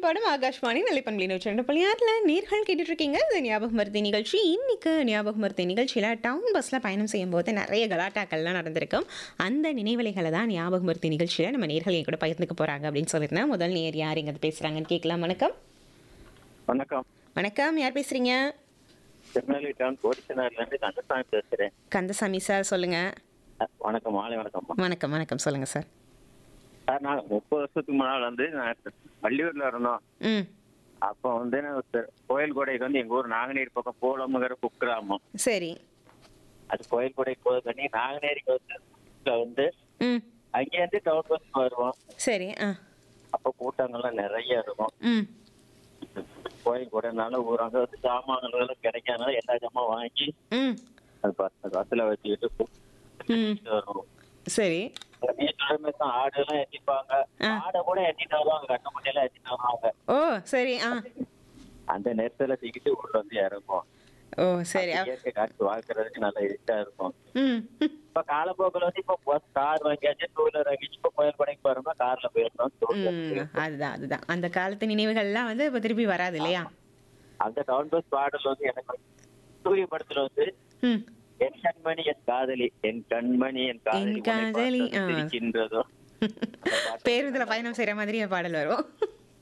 பாடம் ஆகாஷ்வாணி நிலைப்பண்பலி நூற்றி ரெண்டு புள்ளி ஆறில் நேர்கள் கேட்டுட்டு இருக்கீங்க இது ஞாபகம் மருத்தி நிகழ்ச்சி இன்னைக்கு ஞாபகம் மருத்தி நிகழ்ச்சியில் டவுன் பஸ்ஸில் பயணம் செய்யும்போது நிறைய கலாட்டாக்கள்லாம் நடந்திருக்கும் அந்த நினைவலைகளை தான் ஞாபகம் மருத்தி நிகழ்ச்சியில் நம்ம நேர்கள் என் கூட பகிர்ந்துக்க போகிறாங்க அப்படின்னு சொல்லியிருந்தேன் முதல் நேர் யார் எங்கே பேசுகிறாங்கன்னு கேட்கலாம் வணக்கம் வணக்கம் வணக்கம் யார் பேசுகிறீங்க திருநெல்வேலி டவுன் கோடிச்சனார்லேருந்து கந்தசாமி பேசுகிறேன் கந்தசாமி சார் சொல்லுங்கள் வணக்கம் மாலை வணக்கம்மா வணக்கம் வணக்கம் சொல்லுங்கள் சார் சார் நான் முப்பது வருஷத்துக்கு முன்னால் வந்து நான் வள்ளியூரில் இருந்தோம் ம் அப்போ வந்து நான் ஒரு கோயில் கொடைக்கு வந்து எங்கள் ஊர் நாங்குநேரி பக்கம் போலமுங்கிற குக்கிராமம் சரி அது கோயில் கொடைக்கு போது பண்ணி நாங்குநேரிக்கு வந்து bus ல வந்து ம் அங்கேருந்து டவுன் பஸ் வருவோம் சரி ஆ அப்போ கூட்டங்கள்லாம் நிறைய இருக்கும் ம் கோயில் கொடைனால ஊரங்க வந்து சாமான்கள் எல்லாம் கிடைக்காதனால எல்லா ஜாமான் வாங்கி ம் அது பஸ் பஸ்ஸில் வச்சுக்கிட்டு ம் வருவோம் சரி வீட்டுல தான் ஆடு எல்லாம் எத்திப்பாங்க ஆ. ஆடை கூட எத்திட்டு வருவாங்க கட்டப்பட்டி எல்லாம் எத்திட்டு வருவாங்க ஓ சரி ஆ அந்த நேரத்துல தூக்கிட்டு உள்ள வந்து இறங்கும் ஓ சரி அப்- இயற்கை காற்று வாழ்க்கறதுக்கு நல்ல இதா இருக்கும் ம் இப்ப காலப்போக்கில் வந்து இப்ப பஸ் கார் வாங்கியாச்சு டூ வீலர் வாங்கிச்சு இப்ப கோயில் படைக்கு போறோம்னா கார்ல போயிருந்தோம் two wheeler ம் போயிருந்தோம். அதுதான் அதுதான் அந்த காலத்து நினைவுகள்லாம் வந்து இப்போ திருப்பி வராது இல்லையா அந்த டவுன் பஸ் பாடல் வந்து எனக்கு வந்து சூரிய படத்துல வந்து ம் என் கண்மணி என் காதலி என் கண்மணி என் காதலி என் காதலி, ஆ. இருக்கின்றதோ பேருந்துல பயணம் செய்யற மாதிரி பாடல் வரும்